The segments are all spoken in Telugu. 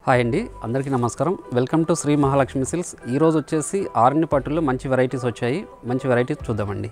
హాయ్ అండి అందరికీ నమస్కారం welcome to Sri Mahalakshmi silks ఈరోజు వచ్చేసి ఆరణ్య పట్టులో మంచి వెరైటీస్ వచ్చాయి మంచి వెరైటీస్ చూద్దామండి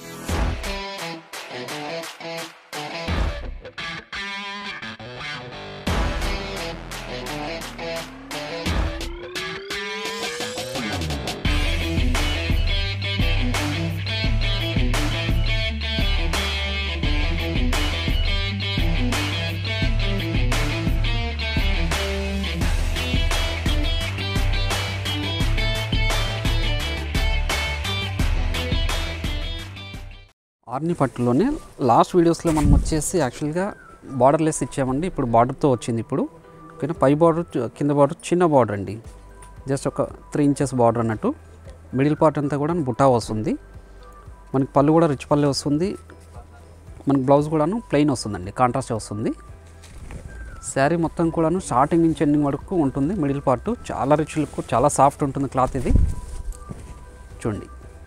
ఆర్ని పట్టులోనే లాస్ట్ వీడియోస్లో మనం వచ్చేసి యాక్చువల్గా బార్డర్లెస్ ఇచ్చామండి ఇప్పుడు బార్డర్తో వచ్చింది ఇప్పుడు ఓకేనా పై బార్డర్ కింద బార్డర్ చిన్న బార్డర్ అండి జస్ట్ ఒక త్రీ ఇంచెస్ బార్డర్ అన్నట్టు మిడిల్ పార్ట్ అంతా కూడా బుటా వస్తుంది మనకి పళ్ళు కూడా రిచ్ పళ్ళు వస్తుంది మనకి బ్లౌజ్ కూడాను ప్లెయిన్ వస్తుందండి కాంట్రాస్ట్ వస్తుంది శారీ మొత్తం కూడాను స్టార్టింగ్ నుంచి ఎండింగ్ వరకు ఉంటుంది మిడిల్ పార్ట్ చాలా రిచ్ లుక్ చాలా సాఫ్ట్ ఉంటుంది క్లాత్ ఇది చూడండి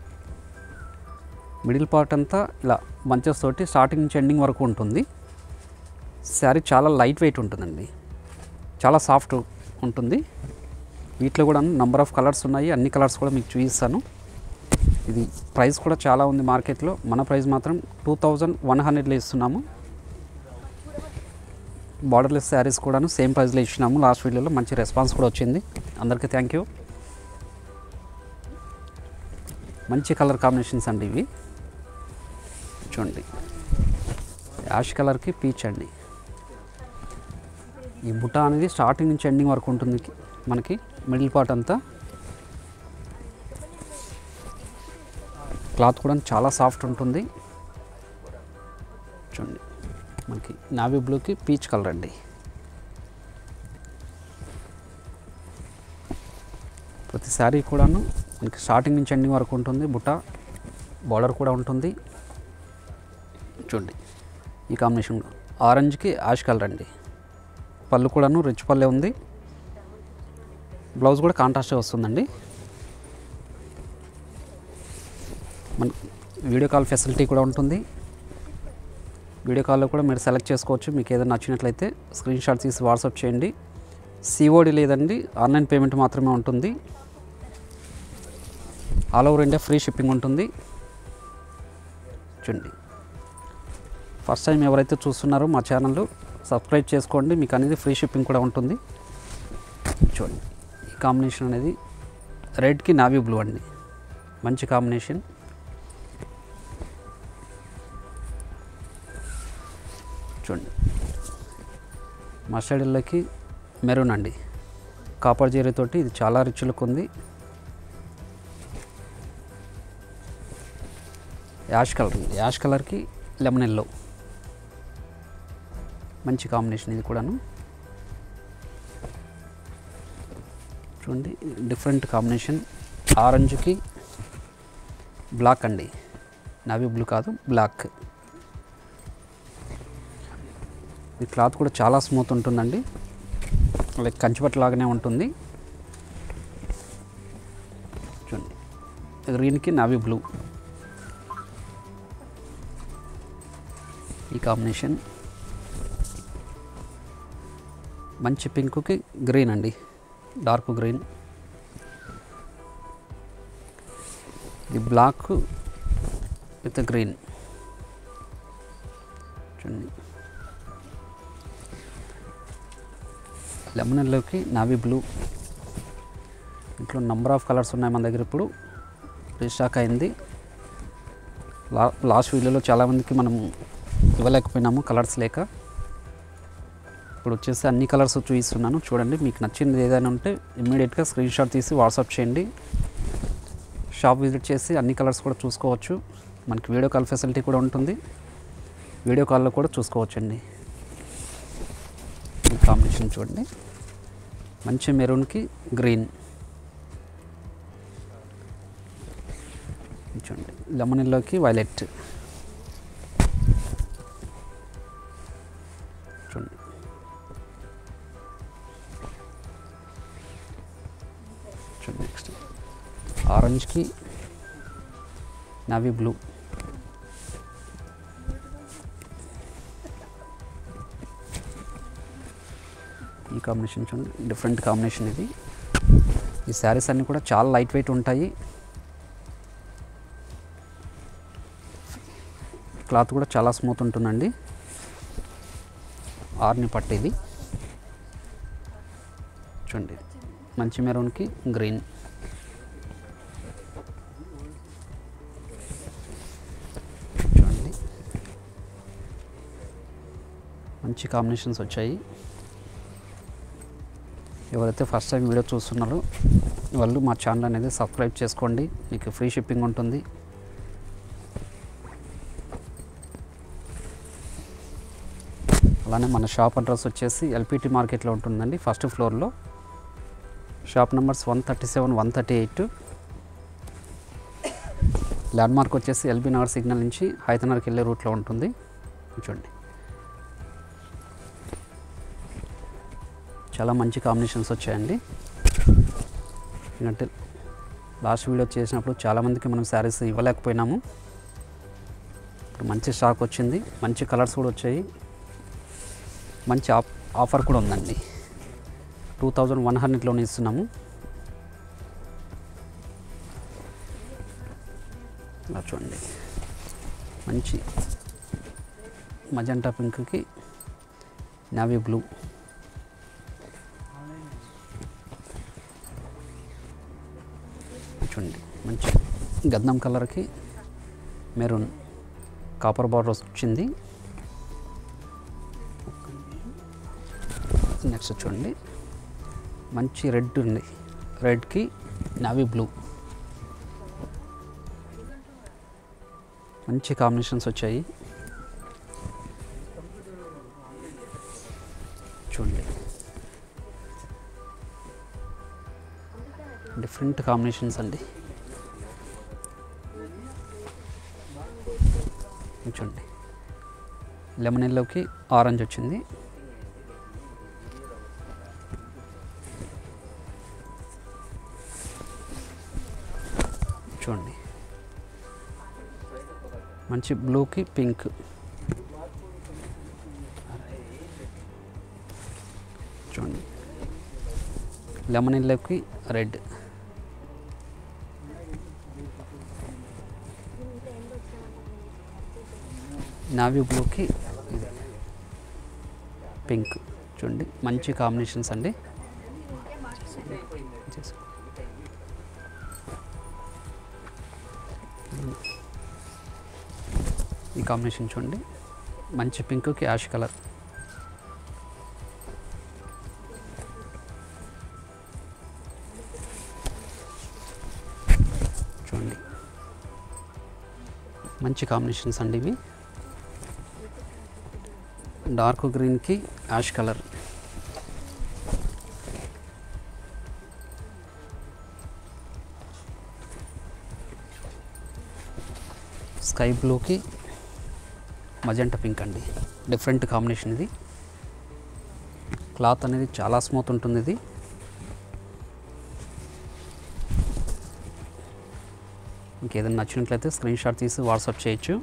మిడిల్ పార్ట్ అంతా ఇలా బంచెస్ తోటి స్టార్టింగ్ నుంచి ఎండింగ్ వరకు ఉంటుంది శారీ చాలా లైట్ వెయిట్ ఉంటుందండి చాలా సాఫ్ట్ ఉంటుంది వీటిలో కూడా నంబర్ ఆఫ్ కలర్స్ ఉన్నాయి అన్ని కలర్స్ కూడా మీకు చూపిస్తాను ఇది ప్రైస్ కూడా చాలా ఉంది మార్కెట్లో మన ప్రైస్ మాత్రం టూ థౌజండ్ వన్ హండ్రెడ్లో ఇస్తున్నాము బార్డర్లెస్ శారీస్ కూడాను సేమ్ ప్రైస్లో ఇచ్చినాము లాస్ట్ వీడియోలో మంచి రెస్పాన్స్ కూడా వచ్చింది అందరికీ థ్యాంక్ యూ మంచి కలర్ కాంబినేషన్స్ అండి ఇవి చూడండి యాష్ కలర్కి పీచ్ అండి ఈ బుట్ట అనేది స్టార్టింగ్ నుంచి ఎండింగ్ వరకు ఉంటుంది మనకి మిడిల్ పార్ట్ అంతా క్లాత్ కూడా చాలా సాఫ్ట్ ఉంటుంది చూడండి మనకి నావీ బ్లూకి పీచ్ కలర్ అండి ప్రతి శారీ కూడాను మనకి స్టార్టింగ్ నుంచి ఎండింగ్ వరకు ఉంటుంది బుట్ట బార్డర్ కూడా ఉంటుంది చూడండి ఈ కాంబినేషన్ ఆరెంజ్కి యాష్ కలర్ అండి పళ్ళు కూడాను రిచ్ పల్లె ఉంది బ్లౌజ్ కూడా కాంట్రాస్ట్ వస్తుందండి మన వీడియో కాల్ ఫెసిలిటీ కూడా ఉంటుంది వీడియో కాల్లో కూడా మీరు సెలెక్ట్ చేసుకోవచ్చు మీకు ఏదైనా నచ్చినట్లయితే స్క్రీన్ షాట్ తీసి వాట్సాప్ చేయండి సిఓడి లేదండి ఆన్లైన్ పేమెంట్ మాత్రమే ఉంటుంది all over India free shipping ఉంటుంది చూడండి ఫస్ట్ టైం ఎవరైతే చూస్తున్నారో మా ఛానల్ సబ్స్క్రైబ్ చేసుకోండి మీకు అనేది ఫ్రీ షిప్పింగ్ కూడా ఉంటుంది చూడండి ఈ కాంబినేషన్ అనేది రెడ్కి నావీ బ్లూ అండి మంచి కాంబినేషన్ చూడండి మస్టర్డ్ ఎల్లోకి మెరూన్ అండి కాపర్ జీరతోటి ఇది చాలా రిచ్ లుక్ ఉంది యాష్ కలర్ ఉంది యాష్ కలర్కి లెమన్ ఎల్లో మంచి కాంబినేషన్ ఇది కూడాను చూడండి డిఫరెంట్ కాంబినేషన్ ఆరెంజ్కి బ్లాక్ అండి నవీ బ్లూ కాదు బ్లాక్ ఈ క్లాత్ కూడా చాలా స్మూత్ ఉంటుందండి లైక్ కంచిపట్టు లాగానే ఉంటుంది చూడండి గ్రీన్కి నవీ బ్లూ ఈ కాంబినేషన్ మంచి పింక్కి గ్రీన్ అండి డార్క్ గ్రీన్ ఇది బ్లాక్ విత్ గ్రీన్ చూడండి లెమన్ ఎల్లోకి నావీ బ్లూ ఇంట్లో నంబర్ ఆఫ్ కలర్స్ ఉన్నాయి మన దగ్గర ఇప్పుడు రీస్టాక్ అయింది లా లాస్ట్ వీడియోలో చాలామందికి మనం ఇవ్వలేకపోయినాము కలర్స్ లేక ఇప్పుడు వచ్చేసి అన్ని కలర్స్ చూపిస్తున్నాను చూడండి మీకు నచ్చింది ఏదైనా ఉంటే ఇమ్మీడియట్గా స్క్రీన్ షాట్ తీసి వాట్సాప్ చేయండి షాప్ విజిట్ చేసి అన్ని కలర్స్ కూడా చూసుకోవచ్చు మనకి వీడియో కాల్ ఫెసిలిటీ కూడా ఉంటుంది వీడియో కాల్లో కూడా చూసుకోవచ్చండి ఈ కాంబినేషన్ చూడండి మంచి మెరూన్కి గ్రీన్ చూడండి లెమన్ ఎల్లోకి వైలెట్ చూడండి చూడండి నెక్స్ట్ ఆరెంజ్కి నావీ బ్లూ ఈ కాంబినేషన్ చూడండి డిఫరెంట్ కాంబినేషన్ ఇది ఈ శారీస్ అన్నీ కూడా చాలా లైట్ వెయిట్ ఉంటాయి క్లాత్ కూడా చాలా స్మూత్ ఉంటుందండి ఆర్ని పట్టు ఇది చూడండి మంచి మెరూన్కి గ్రీన్ చూడండి మంచి కాంబినేషన్స్ వచ్చాయి ఎవరైతే ఫస్ట్ టైం వీడియో చూస్తున్నారో వాళ్ళు మా ఛానల్ అనేది సబ్స్క్రైబ్ చేసుకోండి మీకు ఫ్రీ షిప్పింగ్ ఉంటుంది అలానే మన షాప్ అడ్రస్ వచ్చేసి ఎల్పిటి మార్కెట్లో ఉంటుందండి ఫస్ట్ ఫ్లోర్లో shop numbers one thirty seven one thirty eight landmark వచ్చేసి ఎల్బీ నగర్ సిగ్నల్ నుంచి హైదనగర్కి వెళ్ళే రూట్లో ఉంటుంది చూడండి చాలా మంచి కాంబినేషన్స్ వచ్చాయండి ఎందుకంటే లాస్ట్ వీడియో చేసినప్పుడు చాలామందికి మనం శారీస్ ఇవ్వలేకపోయినాము ఇప్పుడు మంచి స్టాక్ వచ్చింది మంచి కలర్స్ కూడా వచ్చాయి మంచి ఆఫ్ ఆఫర్ కూడా ఉందండి టూ థౌజండ్ వన్ హండ్రెడ్లోనే ఇస్తున్నాము ఇలా చూడండి మంచి మజంటా పింక్కి నావీ బ్లూ చూడండి మంచి గంధం కలర్కి మెరూన్ కాపర్ బార్డర్ వచ్చింది నెక్స్ట్ చూడండి మంచి రెడ్ ఉంది రెడ్కి నావీ బ్లూ మంచి కాంబినేషన్స్ వచ్చాయి చూడండి డిఫరెంట్ కాంబినేషన్స్ అండి చూడండి లెమన్ ఎల్లోకి ఆరెంజ్ వచ్చింది చూడండి మంచి బ్లూకి పింక్ చూడండి లెమన్ ఎల్లోకి రెడ్ నావీ బ్లూకి ఇది పింక్ చూడండి మంచి కాంబినేషన్స్ అండి ఈ కాంబినేషన్ చూడండి మంచి పింక్కి యాష్ కలర్ చూడండి మంచి కాంబినేషన్స్ అండి ఇవి డార్క్ గ్రీన్కి యాష్ కలర్ స్కై బ్లూకి మజంటా పింక్ అండి డిఫరెంట్ కాంబినేషన్ ఇది క్లాత్ అనేది చాలా స్మూత్ ఉంటుంది ఇది ఇంకేదైనా నచ్చినట్లయితే స్క్రీన్ షాట్ తీసి వాట్సాప్ చేయొచ్చు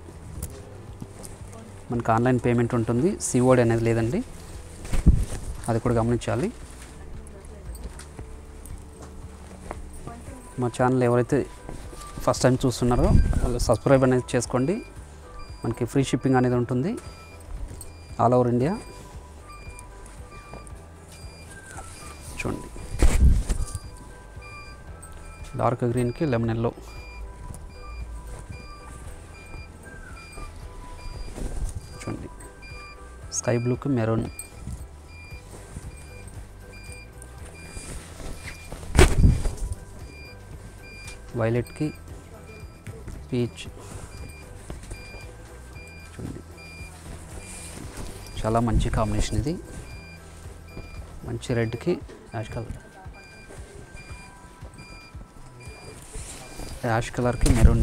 మనకు ఆన్లైన్ పేమెంట్ ఉంటుంది సిఓడి అనేది లేదండి అది కూడా గమనించాలి మా ఛానల్ ఎవరైతే ఫస్ట్ టైం చూస్తున్నారో వాళ్ళు సబ్స్క్రైబ్ అనేది చేసుకోండి మనకి ఫ్రీ షిప్పింగ్ అనేది ఉంటుంది ఆల్ ఓవర్ ఇండియా చూడండి డార్క్ గ్రీన్కి లెమన్ ఎల్లో చూడండి స్కై బ్లూకి మెరూన్ వైలెట్కి పీచ్ చూడండి చాలా మంచి కాంబినేషన్ ఇది మంచి రెడ్కి యాష్ కలర్ యాష్ కలర్కి మెరూన్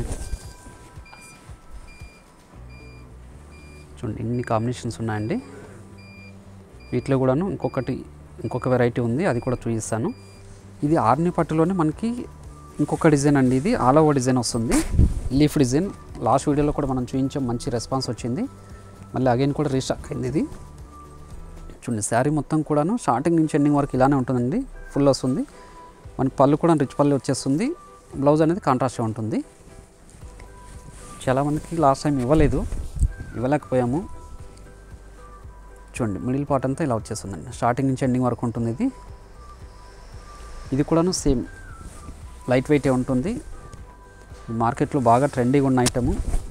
చూడండి ఇన్ని కాంబినేషన్స్ ఉన్నాయండి వీటిలో కూడాను ఇంకొకటి ఇంకొక వెరైటీ ఉంది అది కూడా చూపిస్తాను ఇది ఆర్ని పట్టులోనే మనకి ఇంకొక డిజైన్ అండి ఇది ఆల్ ఓవర్ డిజైన్ వస్తుంది లీఫ్ డిజైన్ లాస్ట్ వీడియోలో కూడా మనం చూపించాం మంచి రెస్పాన్స్ వచ్చింది మళ్ళీ అగైన్ కూడా రీస్టాక్ అయింది ఇది చూడండి శారీ మొత్తం కూడాను స్టార్టింగ్ నుంచి ఎండింగ్ వరకు ఇలానే ఉంటుందండి ఫుల్ వస్తుంది మన పళ్ళు కూడా రిచ్ పళ్ళు వచ్చేస్తుంది బ్లౌజ్ అనేది కాంట్రాస్ట్గా ఉంటుంది చాలామందికి లాస్ట్ టైం ఇవ్వలేదు ఇవ్వలేకపోయాము చూడండి మిడిల్ పార్ట్ అంతా ఇలా వచ్చేస్తుందండి స్టార్టింగ్ నుంచి ఎండింగ్ వరకు ఉంటుంది ఇది ఇది కూడాను సేమ్ లైట్ వెయిటే ఉంటుంది మార్కెట్లో బాగా ట్రెండీగా ఉన్న ఐటము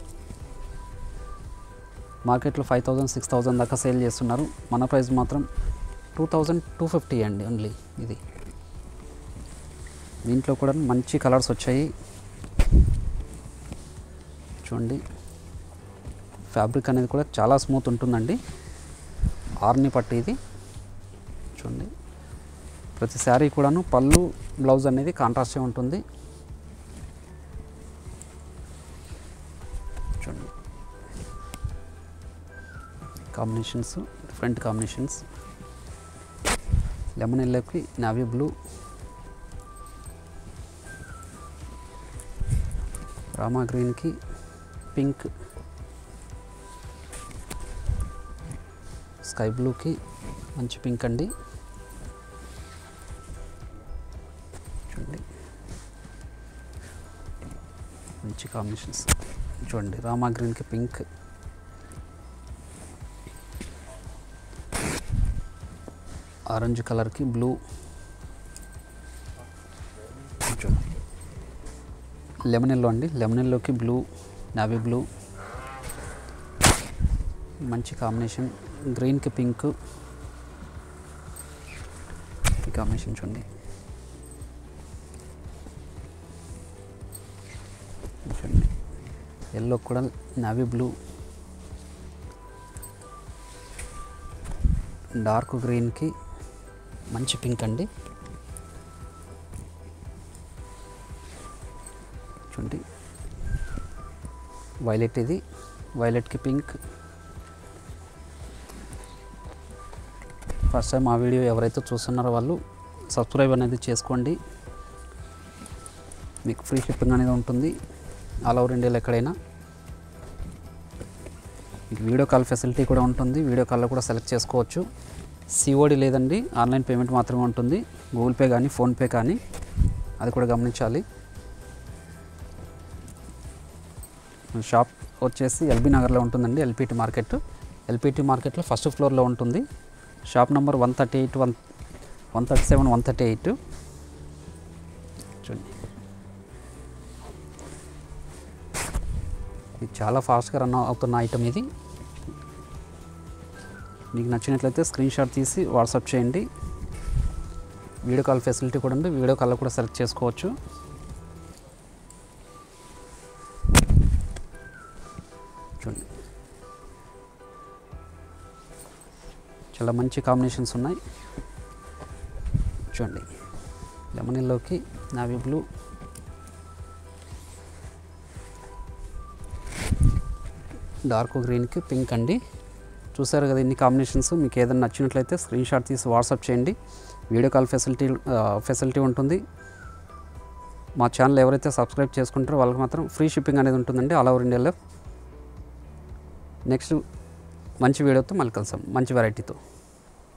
మార్కెట్లో ఫైవ్ థౌజండ్ సిక్స్ థౌజండ్ దాకా సేల్ చేస్తున్నారు మన ప్రైస్ మాత్రం టూ థౌజండ్ టూ ఫిఫ్టీ అండి ఓన్లీ ఇది దీంట్లో కూడా మంచి కలర్స్ వచ్చాయి చూడండి ఫ్యాబ్రిక్ అనేది కూడా చాలా స్మూత్ ఉంటుందండి ఆర్ని పట్టు ఇది చూడండి ప్రతి శారీ కూడాను పళ్ళు బ్లౌజ్ అనేది కాంట్రాస్టే ఉంటుంది చూడండి కాంబినేషన్స్ డిఫరెంట్ కాంబినేషన్స్ లెమన్ ఎల్లోకి నావీ బ్లూ రామా గ్రీన్కి పింక్ స్కై బ్లూకి మంచి పింక్ అండి చూడండి మంచి కాంబినేషన్స్ చూడండి రామా గ్రీన్కి పింక్ ఆరెంజ్ కలర్కి బ్లూ చూడండి లెమన్ ఎల్లో అండి లెమన్ ఎల్లోకి బ్లూ నావీ బ్లూ మంచి కాంబినేషన్ గ్రీన్కి పింక్ ఈ కాంబినేషన్ చూడండి చూడండి ఎల్లో కూడా నావీ బ్లూ డార్క్ గ్రీన్కి మంచి పింక్ అండి చూడండి వైలెట్ ఇది వైలెట్కి పింక్ ఫస్ట్ టైం ఆ వీడియో ఎవరైతే చూస్తున్నారో వాళ్ళు సబ్స్క్రైబ్ అనేది చేసుకోండి మీకు ఫ్రీ షిప్పింగ్ అనేది ఉంటుంది ఆల్ ఓవర్ ఇండియాలో ఎక్కడైనా మీకు వీడియో కాల్ ఫెసిలిటీ కూడా ఉంటుంది వీడియో కాల్లో కూడా సెలెక్ట్ చేసుకోవచ్చు సిఓడి లేదండి ఆన్లైన్ పేమెంట్ మాత్రమే ఉంటుంది గూగుల్ పే కానీ ఫోన్పే కానీ అది కూడా గమనించాలి షాప్ వచ్చేసి ఎల్బీ నగర్లో ఉంటుందండి ఎల్పిటి మార్కెట్ ఎల్పిటి మార్కెట్లో ఫస్ట్ ఫ్లోర్లో ఉంటుంది shop number one thirty eight one one thirty seven one thirty eight చూడండి ఇది చాలా ఫాస్ట్గా రన్ అవుతున్న ఐటమ్ ఇది మీకు నచ్చినట్లయితే స్క్రీన్ షాట్ తీసి వాట్సాప్ చేయండి వీడియో కాల్ ఫెసిలిటీ కూడా ఉంది వీడియో కాల్ కూడా సెలెక్ట్ చేసుకోవచ్చు చూడండి చాలా మంచి కాంబినేషన్స్ ఉన్నాయి చూడండి లెమన్ ఎల్లోకి నావీ బ్లూ డార్క్ గ్రీన్కి పింక్ అండి చూసారు కదా ఇన్ని కాంబినేషన్స్ మీకు ఏదైనా నచ్చినట్లయితే స్క్రీన్ షాట్ తీసి వాట్సాప్ చేయండి వీడియో కాల్ ఫెసిలిటీ ఫెసిలిటీ ఉంటుంది మా ఛానల్ ఎవరైతే సబ్స్క్రైబ్ చేసుకుంటారో వాళ్ళకి మాత్రం ఫ్రీ షిప్పింగ్ అనేది ఉంటుందండి ఆల్ ఓవర్ ఇండియాలో నెక్స్ట్ మంచి వీడియోతో మళ్ళీ కలుసాం మంచి వెరైటీతో